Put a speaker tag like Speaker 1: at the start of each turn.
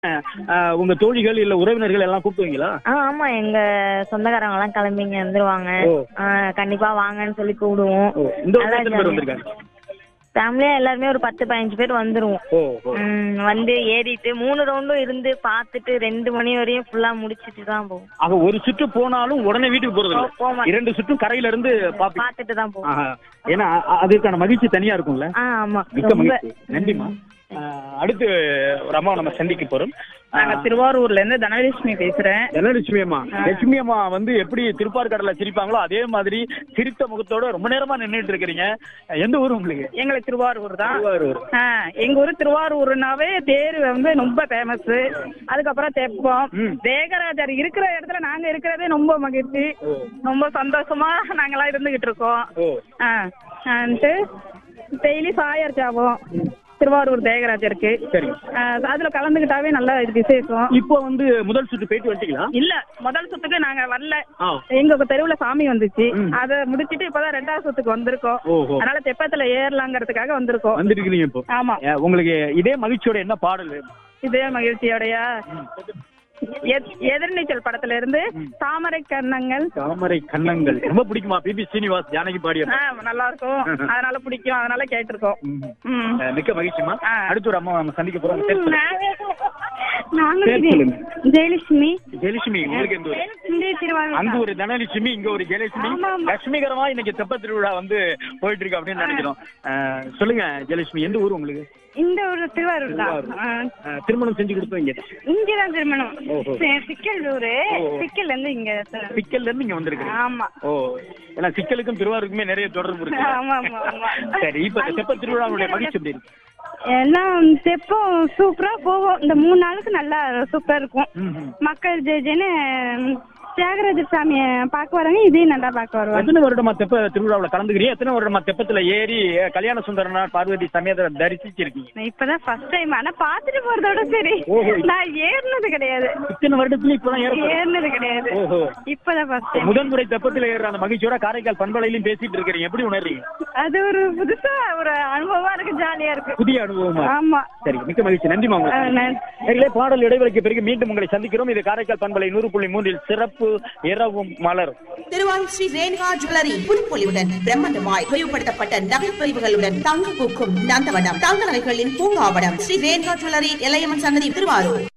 Speaker 1: அஹ், உங்க தோழிகள் இல்ல உறவினர்கள் எல்லாம் கூப்பிடுவீங்களா
Speaker 2: ஆ ஆமா எங்க சொந்தக்காரங்க எல்லாம் கிளம்பி இங்க வந்துருவாங்க
Speaker 1: ஓ.
Speaker 2: ஆ, கண்டிப்பா வாங்கன்னு சொல்லி கூப்பிடுவோம்
Speaker 1: ஓ, இந்த வருஷம் எத்தனை பேர் வந்திருக்காங்க
Speaker 2: ஃபேமிலியா எல்லாருமே ஒரு பத்து பதினஞ்சு பேர் வந்துருவோம்
Speaker 1: ஓ ஓ
Speaker 2: ம், வந்து ஏறிட்டு மூணு ரவுண்டும் இருந்து பார்த்துட்டு ரெண்டு மணி வரையும் ஃபுல்லா முடிச்சிட்டு தான் போவோம்
Speaker 1: ஆக ஒரு சுற்று போனாலும் உடனே வீட்டுக்கு போறது இல்ல.
Speaker 2: போக மாட்டோம்.
Speaker 1: இரண்டு சுற்றும் கரையில இருந்து பாப்பீங்க
Speaker 2: பார்த்துட்டு தான் போவோம்
Speaker 1: ஆஹா. ஏன்னா அ- அதுக்கான மகிழ்ச்சி தனியா இருக்கும்ல
Speaker 2: ஆ ஆமா
Speaker 1: மிக்க
Speaker 2: ரொம்ப
Speaker 1: மகிழ்ச்சி நன்றிமா அஹ், அடுத்து ஒரு அம்மாவை நம்ம சந்திக்க போறோம்
Speaker 3: நாங்க திருவாரூர்ல இருந்து தனலட்சுமி பேசுறேன்
Speaker 1: லட்சுமி அம்மா லட்சுமி அம்மா வந்து எப்படி திருப்பார்கடல சிரிப்பாங்களோ அதே மாதிரி சிரித்த முகத்தோட ரொம்ப நேரமா நின்னுட்டு இருக்கிறீங்க எந்த ஊர் உங்களுக்கு
Speaker 3: எங்களுக்கு திருவாரூர் தான்
Speaker 1: திருவாரூர்
Speaker 3: ஆ, எங்க ஊர் திருவாரூர்னாவே தேர் வந்து ரொம்ப ஃபேமஸ் அதுக்கப்புறம் தெப்பம்
Speaker 1: ம்.
Speaker 3: தேகராஜர் இருக்கிற இடத்துல நாங்க இருக்கிறதே ரொம்ப மகிழ்ச்சி ரொம்ப சந்தோஷமா நாங்கெல்லாம் இருந்துகிட்டு இருக்கோம்
Speaker 1: ஓ
Speaker 3: டெய்லி சாயர் ஜாபம் திருவாரூர் தேகராஜருக்கு
Speaker 1: சரி
Speaker 3: ஆ, அதுல கலந்துகிட்டாவே நல்ல விசேஷம்
Speaker 1: இப்போ வந்து முதல் சுற்று போயிட்டு வந்துட்டீங்களா
Speaker 3: இல்ல முதல் சுத்துக்கு நாங்க வரல
Speaker 1: ஆ.
Speaker 3: எங்க தெருவுல சாமி வந்துச்சு
Speaker 1: ம்.
Speaker 3: அத முடிச்சிட்டு இப்பதான் ரெண்டாவது சுத்துக்கு வந்திருக்கோம்
Speaker 1: ஓஹோ
Speaker 3: அதனால தெப்பத்துல ஏறலாங்கிறதுக்காக வந்திருக்கோம்
Speaker 1: வந்திருக்கிறீங்க இப்போ
Speaker 3: ஆமா
Speaker 1: அஹ், உங்களுக்கு இதே மகிழ்ச்சியோட என்ன பாடல் வேணும்?
Speaker 3: இதே மகிழ்ச்சியோடயா எத்- எதிர்நீச்சல் படத்துல இருந்து தாமரை கண்ணங்கள்
Speaker 1: தாமரை கண்ணங்கள் ரொம்ப பிடிக்குமா பிபி ஸ்ரீனிவாஸ் ஜானகி பாடிய
Speaker 3: ஆ, நல்லா இருக்கும் அதனால பிடிக்கும் அதனால கேட்டிருக்கோம்
Speaker 1: ம்.
Speaker 3: ம்.
Speaker 1: அஹ், மிக்க மகிழ்ச்சிமா
Speaker 3: ஆ.
Speaker 1: அடுத்து ஒரு அம்மா நம்ம சந்திக்க போறோம் பேர் சொல்லுங்க.
Speaker 2: நாங்க
Speaker 1: பேர் சொல்லுங்க
Speaker 2: ஜெயலட்சுமி
Speaker 1: ஜெயலட்சுமி உங்களுக்கு எந்த ஊர்
Speaker 2: இந்த திருவாரூர்
Speaker 1: அங்க ஒரு தனலட்சுமி இங்க ஒரு ஜெயலட்சுமி லட்சுமிகரமா இன்னைக்கு தெப்ப திருவிழா வந்து போயிட்டு இருக்கு அப்படின்னு நினைக்கிறோம் அஹ், சொல்லுங்க ஜெயலட்சுமி எந்த ஊர் உங்களுக்கு
Speaker 2: இந்த ஒரு திருவாரூர்
Speaker 1: திருவாரூர். அஹ், திருமணம் செஞ்சு கொடுத்தவங்க
Speaker 2: இங்கதான் திருமணம்
Speaker 1: ஓஹோ.
Speaker 2: சிக்கல்லூரு சிக்கல்ல இருந்து இங்க
Speaker 1: சிக்கல்ல இருந்து இங்க வந்திருக்கீங்க
Speaker 2: ஆமா
Speaker 1: ஓ ஏன்னா சிக்கலுக்கும் திருவாரூருக்குமே நிறைய தொடர்பு இருக்கு
Speaker 2: ஆமா ஆமா ஆமா
Speaker 1: சரி இப்ப இந்த தெப்ப திருவிழாவுடைய மகிழ்ச்சி எப்படி இருக்கு
Speaker 2: எல்லாம் தெப்பம் சூப்பரா போகும் இந்த மூணு நாளுக்கு நல்லா சூப்பரா இருக்கும்
Speaker 1: ம், ம்.
Speaker 2: மக்கள் ஜெய ஜெயன்னு தியாகராஜ சாமிய பார்க்க வராங்க இதையும் நல்லா பார்க்க வருவாங்க
Speaker 1: எத்தனை வருடமா தெப்ப திருவிழாவுல கலந்துக்கிறீங்க எத்தனை வருடமா தெப்பத்துல ஏறி அஹ், கல்யாண சுந்தரனார் பார்வதி சமேத தரிசிச்சிருக்கீங்க
Speaker 2: நான் இப்பதான் ஃபர்ஸ்ட் டைம் ஆனா பாத்துட்டு போறதோட சரி
Speaker 1: ஓஹோ.
Speaker 2: நான் ஏறினது கிடையாது
Speaker 1: இத்தனை வருடத்துல இப்பதான் ஏற போறீங்க.
Speaker 2: ஏறினது கிடையாது
Speaker 1: ஓஹோ
Speaker 2: இப்பதான் ஃபர்ஸ்ட் டைம்
Speaker 1: முதல் முறை தெப்பத்துல ஏறுற அந்த மகிழ்ச்சியோட காரைக்கால் பண்பலையிலும் பேசிட்டு இருக்கிறீங்க எப்படி உணர்றீங்க
Speaker 2: அது ஒரு புதுசா ஒரு அனுபவமா இருக்கு ஜாலியா இருக்கு
Speaker 1: புதிய அனுபவமா
Speaker 2: ஆமா
Speaker 1: சரி மிக்க மகிழ்ச்சி நன்றிமா
Speaker 2: ஆ,
Speaker 1: உங்களுக்கு
Speaker 2: நன்றி.
Speaker 1: நேர்களே பாடல் இடைவெளிக்கு பிறகு மீண்டும் உங்களை சந்திக்கிறோம் இது காரைக்கால் பண்பலை நூறு புள்ளி மூன்றில் சிறப்பு இரவும் மலர்
Speaker 4: திருவாரூர் ஸ்ரீ ரேணுகா ஜுவல்லரி புதுப்பொலிவுடன் பிரம்மாண்டமாய் விரிவுபடுத்தப்பட்ட நகை பிரிவுகளுடன் தங்க பூக்கும் நந்தவனம் தங்க நகைகளின் பூங்காவனம் ஸ்ரீ ரேணுகா ஜுவல்லரி எல்லையம்மன் சன்னதி திருவாரூர்